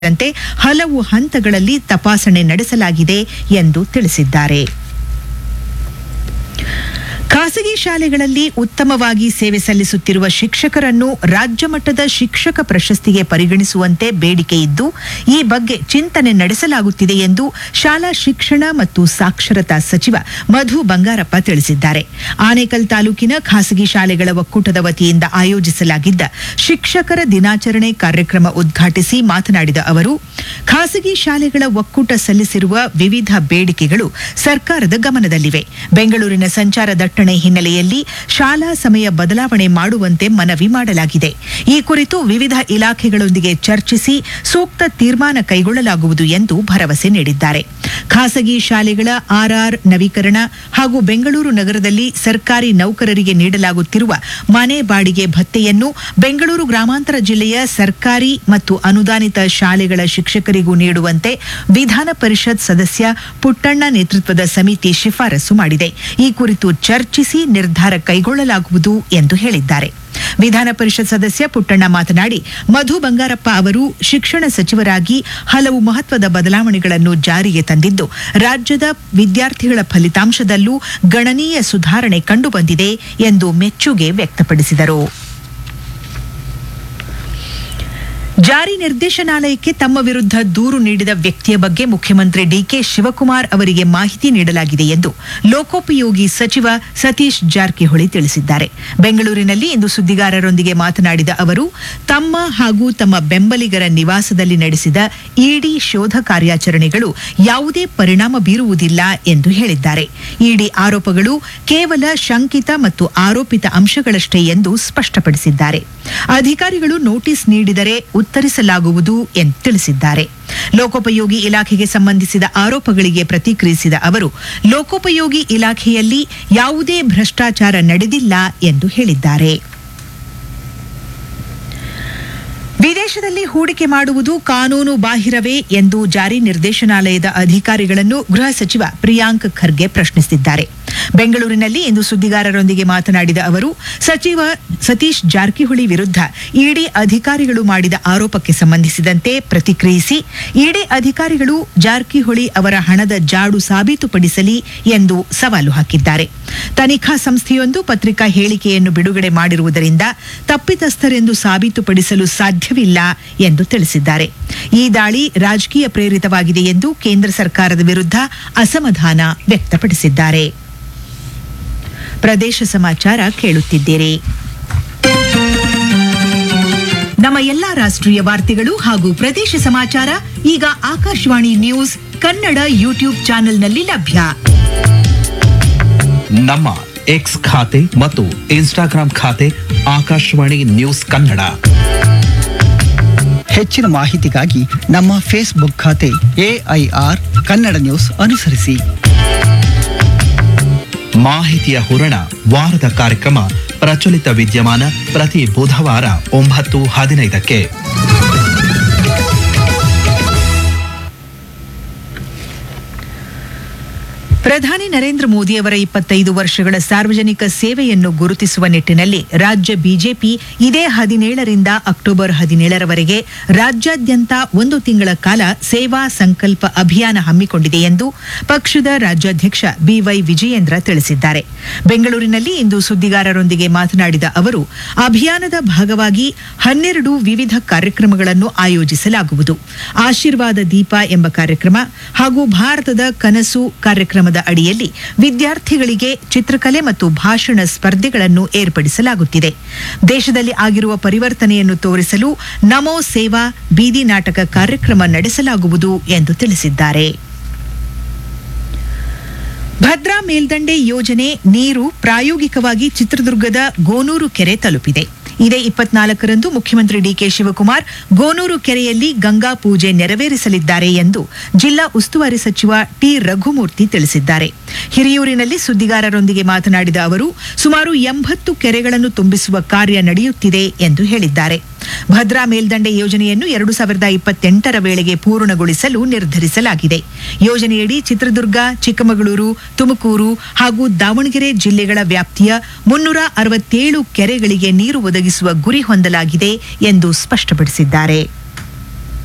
ಸೇರಿದಂತೆ ಹಲವು ಹಂತಗಳಲ್ಲಿ ತಪಾಸಣೆ ನಡೆಸಲಾಗಿದೆ ಎಂದು ತಿಳಿಸಿದ್ದಾರೆ ಖಾಸಗಿ ಶಾಲೆಗಳಲ್ಲಿ ಉತ್ತಮವಾಗಿ ಸೇವೆ ಸಲ್ಲಿಸುತ್ತಿರುವ ಶಿಕ್ಷಕರನ್ನು ರಾಜ್ಯ ಮಟ್ಟದ ಶಿಕ್ಷಕ ಪ್ರಶಸ್ತಿಗೆ ಪರಿಗಣಿಸುವಂತೆ ಬೇಡಿಕೆ ಇದ್ದು ಈ ಬಗ್ಗೆ ಚಿಂತನೆ ನಡೆಸಲಾಗುತ್ತಿದೆ ಎಂದು ಶಾಲಾ ಶಿಕ್ಷಣ ಮತ್ತು ಸಾಕ್ಷರತಾ ಸಚಿವ ಮಧು ಬಂಗಾರಪ್ಪ ತಿಳಿಸಿದ್ದಾರೆ ಆನೇಕಲ್ ತಾಲೂಕಿನ ಖಾಸಗಿ ಶಾಲೆಗಳ ಒಕ್ಕೂಟದ ವತಿಯಿಂದ ಆಯೋಜಿಸಲಾಗಿದ್ದ ಶಿಕ್ಷಕರ ದಿನಾಚರಣೆ ಕಾರ್ಯಕ್ರಮ ಉದ್ಘಾಟಿಸಿ ಮಾತನಾಡಿದ ಅವರು ಖಾಸಗಿ ಶಾಲೆಗಳ ಒಕ್ಕೂಟ ಸಲ್ಲಿಸಿರುವ ವಿವಿಧ ಬೇಡಿಕೆಗಳು ಸರ್ಕಾರದ ಗಮನದಲ್ಲಿವೆ ಬೆಂಗಳೂರಿನ ಸಂಚಾರ ದಟ್ಟಣೆ ಹಿನ್ನೆಲೆಯಲ್ಲಿ ಶಾಲಾ ಸಮಯ ಬದಲಾವಣೆ ಮಾಡುವಂತೆ ಮನವಿ ಮಾಡಲಾಗಿದೆ ಈ ಕುರಿತು ವಿವಿಧ ಇಲಾಖೆಗಳೊಂದಿಗೆ ಚರ್ಚಿಸಿ ಸೂಕ್ತ ತೀರ್ಮಾನ ಕೈಗೊಳ್ಳಲಾಗುವುದು ಎಂದು ಭರವಸೆ ನೀಡಿದ್ದಾರೆ ಖಾಸಗಿ ಶಾಲೆಗಳ ಆರ್ಆರ್ ನವೀಕರಣ ಹಾಗೂ ಬೆಂಗಳೂರು ನಗರದಲ್ಲಿ ಸರ್ಕಾರಿ ನೌಕರರಿಗೆ ನೀಡಲಾಗುತ್ತಿರುವ ಮನೆ ಬಾಡಿಗೆ ಭತ್ಯೆಯನ್ನು ಬೆಂಗಳೂರು ಗ್ರಾಮಾಂತರ ಜಿಲ್ಲೆಯ ಸರ್ಕಾರಿ ಮತ್ತು ಅನುದಾನಿತ ಶಾಲೆಗಳ ಶಿಕ್ಷಕರಿಗೂ ನೀಡುವಂತೆ ವಿಧಾನ ಪರಿಷತ್ ಸದಸ್ಯ ಪುಟ್ಟಣ್ಣ ನೇತೃತ್ವದ ಸಮಿತಿ ಶಿಫಾರಸು ಮಾಡಿದೆ ಈ ಕುರಿತು ಚರ್ಚಿಸಿ ನಿರ್ಧಾರ ಕೈಗೊಳ್ಳಲಾಗುವುದು ಎಂದು ಹೇಳಿದ್ದಾರೆ ವಿಧಾನ ಪರಿಷತ್ ಸದಸ್ಯ ಪುಟ್ಟಣ್ಣ ಮಾತನಾಡಿ ಮಧು ಬಂಗಾರಪ್ಪ ಅವರು ಶಿಕ್ಷಣ ಸಚಿವರಾಗಿ ಹಲವು ಮಹತ್ವದ ಬದಲಾವಣೆಗಳನ್ನು ಜಾರಿಗೆ ತಂದಿದ್ದು ರಾಜ್ಯದ ವಿದ್ಯಾರ್ಥಿಗಳ ಫಲಿತಾಂಶದಲ್ಲೂ ಗಣನೀಯ ಸುಧಾರಣೆ ಕಂಡುಬಂದಿದೆ ಎಂದು ಮೆಚ್ಚುಗೆ ವ್ಯಕ್ತಪಡಿಸಿದರು ಜಾರಿ ನಿರ್ದೇಶನಾಲಯಕ್ಕೆ ತಮ್ಮ ವಿರುದ್ಧ ದೂರು ನೀಡಿದ ವ್ಯಕ್ತಿಯ ಬಗ್ಗೆ ಮುಖ್ಯಮಂತ್ರಿ ಡಿಕೆ ಶಿವಕುಮಾರ್ ಅವರಿಗೆ ಮಾಹಿತಿ ನೀಡಲಾಗಿದೆ ಎಂದು ಲೋಕೋಪಯೋಗಿ ಸಚಿವ ಸತೀಶ್ ಜಾರಕಿಹೊಳಿ ತಿಳಿಸಿದ್ದಾರೆ ಬೆಂಗಳೂರಿನಲ್ಲಿ ಇಂದು ಸುದ್ದಿಗಾರರೊಂದಿಗೆ ಮಾತನಾಡಿದ ಅವರು ತಮ್ಮ ಹಾಗೂ ತಮ್ಮ ಬೆಂಬಲಿಗರ ನಿವಾಸದಲ್ಲಿ ನಡೆಸಿದ ಇಡಿ ಶೋಧ ಕಾರ್ಯಾಚರಣೆಗಳು ಯಾವುದೇ ಪರಿಣಾಮ ಬೀರುವುದಿಲ್ಲ ಎಂದು ಹೇಳಿದ್ದಾರೆ ಇಡಿ ಆರೋಪಗಳು ಕೇವಲ ಶಂಕಿತ ಮತ್ತು ಆರೋಪಿತ ಅಂಶಗಳಷ್ಟೇ ಎಂದು ಸ್ಪಷ್ಟಪಡಿಸಿದ್ದಾರೆ ಅಧಿಕಾರಿಗಳು ನೋಟಿಸ್ ನೀಡಿದರೆ ಉತ್ತರಿಸಲಾಗುವುದು ಎಂದು ತಿಳಿಸಿದ್ದಾರೆ ಲೋಕೋಪಯೋಗಿ ಇಲಾಖೆಗೆ ಸಂಬಂಧಿಸಿದ ಆರೋಪಗಳಿಗೆ ಪ್ರತಿಕ್ರಿಯಿಸಿದ ಅವರು ಲೋಕೋಪಯೋಗಿ ಇಲಾಖೆಯಲ್ಲಿ ಯಾವುದೇ ಭ್ರಷ್ಟಾಚಾರ ನಡೆದಿಲ್ಲ ಎಂದು ಹೇಳಿದ್ದಾರೆ ವಿದೇಶದಲ್ಲಿ ಹೂಡಿಕೆ ಮಾಡುವುದು ಕಾನೂನು ಬಾಹಿರವೇ ಎಂದು ಜಾರಿ ನಿರ್ದೇಶನಾಲಯದ ಅಧಿಕಾರಿಗಳನ್ನು ಗೃಹ ಸಚಿವ ಪ್ರಿಯಾಂಕ್ ಖರ್ಗೆ ಪ್ರಶ್ನಿಸಿದ್ದಾರೆ ಬೆಂಗಳೂರಿನಲ್ಲಿ ಇಂದು ಸುದ್ದಿಗಾರರೊಂದಿಗೆ ಮಾತನಾಡಿದ ಅವರು ಸಚಿವ ಸತೀಶ್ ಜಾರಕಿಹೊಳಿ ವಿರುದ್ಧ ಇಡಿ ಅಧಿಕಾರಿಗಳು ಮಾಡಿದ ಆರೋಪಕ್ಕೆ ಸಂಬಂಧಿಸಿದಂತೆ ಪ್ರತಿಕ್ರಿಯಿಸಿ ಇಡಿ ಅಧಿಕಾರಿಗಳು ಜಾರಕಿಹೊಳಿ ಅವರ ಹಣದ ಜಾಡು ಸಾಬೀತುಪಡಿಸಲಿ ಎಂದು ಸವಾಲು ಹಾಕಿದ್ದಾರೆ ತನಿಖಾ ಸಂಸ್ಥೆಯೊಂದು ಪತ್ರಿಕಾ ಹೇಳಿಕೆಯನ್ನು ಬಿಡುಗಡೆ ಮಾಡಿರುವುದರಿಂದ ತಪ್ಪಿತಸ್ಥರೆಂದು ಸಾಬೀತುಪಡಿಸಲು ಸಾಧ್ಯವಿಲ್ಲ ಎಂದು ತಿಳಿಸಿದ್ದಾರೆ ಈ ದಾಳಿ ರಾಜಕೀಯ ಪ್ರೇರಿತವಾಗಿದೆ ಎಂದು ಕೇಂದ್ರ ಸರ್ಕಾರದ ವಿರುದ್ಧ ಅಸಮಾಧಾನ ವ್ಯಕ್ತಪಡಿಸಿದ್ದಾರೆ ಪ್ರದೇಶ ಸಮಾಚಾರ ಕೇಳುತ್ತಿದ್ದೀರಿ ನಮ್ಮ ಎಲ್ಲಾ ರಾಷ್ಟ್ರೀಯ ವಾರ್ತೆಗಳು ಹಾಗೂ ಪ್ರದೇಶ ಸಮಾಚಾರ ಈಗ ಆಕಾಶವಾಣಿ ನ್ಯೂಸ್ ಕನ್ನಡ ಯೂಟ್ಯೂಬ್ ಚಾನೆಲ್ನಲ್ಲಿ ಲಭ್ಯ ನಮ್ಮ ಎಕ್ಸ್ ಖಾತೆ ಮತ್ತು ಇನ್ಸ್ಟಾಗ್ರಾಂ ಖಾತೆ ಆಕಾಶವಾಣಿ ನ್ಯೂಸ್ ಕನ್ನಡ ಹೆಚ್ಚಿನ ಮಾಹಿತಿಗಾಗಿ ನಮ್ಮ ಫೇಸ್ಬುಕ್ ಖಾತೆ ಎಐಆರ್ ಕನ್ನಡ ನ್ಯೂಸ್ ಅನುಸರಿಸಿ ಮಾಹಿತಿಯ ಹೂರಣ ವಾರದ ಕಾರ್ಯಕ್ರಮ ಪ್ರಚಲಿತ ವಿದ್ಯಮಾನ ಪ್ರತಿ ಬುಧವಾರ ಒಂಬತ್ತು ಹದಿನೈದಕ್ಕೆ ಪ್ರಧಾನಿ ನರೇಂದ್ರ ಮೋದಿ ಅವರ ಇಪ್ಪತ್ತೈದು ವರ್ಷಗಳ ಸಾರ್ವಜನಿಕ ಸೇವೆಯನ್ನು ಗುರುತಿಸುವ ನಿಟ್ಟಿನಲ್ಲಿ ರಾಜ್ಯ ಬಿಜೆಪಿ ಇದೇ ಹದಿನೇಳರಿಂದ ಅಕ್ಟೋಬರ್ ಹದಿನೇಳರವರೆಗೆ ರಾಜ್ಯಾದ್ಯಂತ ಒಂದು ತಿಂಗಳ ಕಾಲ ಸೇವಾ ಸಂಕಲ್ಪ ಅಭಿಯಾನ ಹಮ್ಮಿಕೊಂಡಿದೆ ಎಂದು ಪಕ್ಷದ ರಾಜ್ಯಾಧ್ಯಕ್ಷ ಬಿವೈ ವಿಜಯೇಂದ್ರ ತಿಳಿಸಿದ್ದಾರೆ ಬೆಂಗಳೂರಿನಲ್ಲಿ ಇಂದು ಸುದ್ದಿಗಾರರೊಂದಿಗೆ ಮಾತನಾಡಿದ ಅವರು ಅಭಿಯಾನದ ಭಾಗವಾಗಿ ಹನ್ನೆರಡು ವಿವಿಧ ಕಾರ್ಯಕ್ರಮಗಳನ್ನು ಆಯೋಜಿಸಲಾಗುವುದು ಆಶೀರ್ವಾದ ದೀಪ ಎಂಬ ಕಾರ್ಯಕ್ರಮ ಹಾಗೂ ಭಾರತದ ಕನಸು ಕಾರ್ಯಕ್ರಮದ ಅಡಿಯಲ್ಲಿ ವಿದ್ಯಾರ್ಥಿಗಳಿಗೆ ಚಿತ್ರಕಲೆ ಮತ್ತು ಭಾಷಣ ಸ್ಪರ್ಧೆಗಳನ್ನು ಏರ್ಪಡಿಸಲಾಗುತ್ತಿದೆ ದೇಶದಲ್ಲಿ ಆಗಿರುವ ಪರಿವರ್ತನೆಯನ್ನು ತೋರಿಸಲು ನಮೋ ಸೇವಾ ಬೀದಿ ನಾಟಕ ಕಾರ್ಯಕ್ರಮ ನಡೆಸಲಾಗುವುದು ಎಂದು ತಿಳಿಸಿದ್ದಾರೆ ಭದ್ರಾ ಮೇಲ್ದಂಡೆ ಯೋಜನೆ ನೀರು ಪ್ರಾಯೋಗಿಕವಾಗಿ ಚಿತ್ರದುರ್ಗದ ಗೋನೂರು ಕೆರೆ ತಲುಪಿದೆ ಇದೇ ಇಪ್ಪತ್ನಾಲ್ಕರಂದು ಮುಖ್ಯಮಂತ್ರಿ ಡಿಕೆ ಶಿವಕುಮಾರ್ ಗೋನೂರು ಕೆರೆಯಲ್ಲಿ ಗಂಗಾ ಪೂಜೆ ನೆರವೇರಿಸಲಿದ್ದಾರೆ ಎಂದು ಜಿಲ್ಲಾ ಉಸ್ತುವಾರಿ ಸಚಿವ ಟಿ ರಘುಮೂರ್ತಿ ತಿಳಿಸಿದ್ದಾರೆ ಹಿರಿಯೂರಿನಲ್ಲಿ ಸುದ್ದಿಗಾರರೊಂದಿಗೆ ಮಾತನಾಡಿದ ಅವರು ಸುಮಾರು ಎಂಬತ್ತು ಕೆರೆಗಳನ್ನು ತುಂಬಿಸುವ ಕಾರ್ಯ ನಡೆಯುತ್ತಿದೆ ಎಂದು ಹೇಳಿದ್ದಾರೆ ಭದ್ರಾ ಮೇಲ್ದಂಡೆ ಯೋಜನೆಯನ್ನು ಎರಡು ಸಾವಿರದ ಇಪ್ಪತ್ತೆಂಟರ ವೇಳೆಗೆ ಪೂರ್ಣಗೊಳಿಸಲು ನಿರ್ಧರಿಸಲಾಗಿದೆ ಯೋಜನೆಯಡಿ ಚಿತ್ರದುರ್ಗ ಚಿಕ್ಕಮಗಳೂರು ತುಮಕೂರು ಹಾಗೂ ದಾವಣಗೆರೆ ಜಿಲ್ಲೆಗಳ ವ್ಯಾಪ್ತಿಯ ಮುನ್ನೂರ ಅರವತ್ತೇಳು ಕೆರೆಗಳಿಗೆ ನೀರು ಒದಗಿಸುವ ಗುರಿ ಹೊಂದಲಾಗಿದೆ ಎಂದು ಸ್ಪಷ್ಟಪಡಿಸಿದ್ದಾರೆ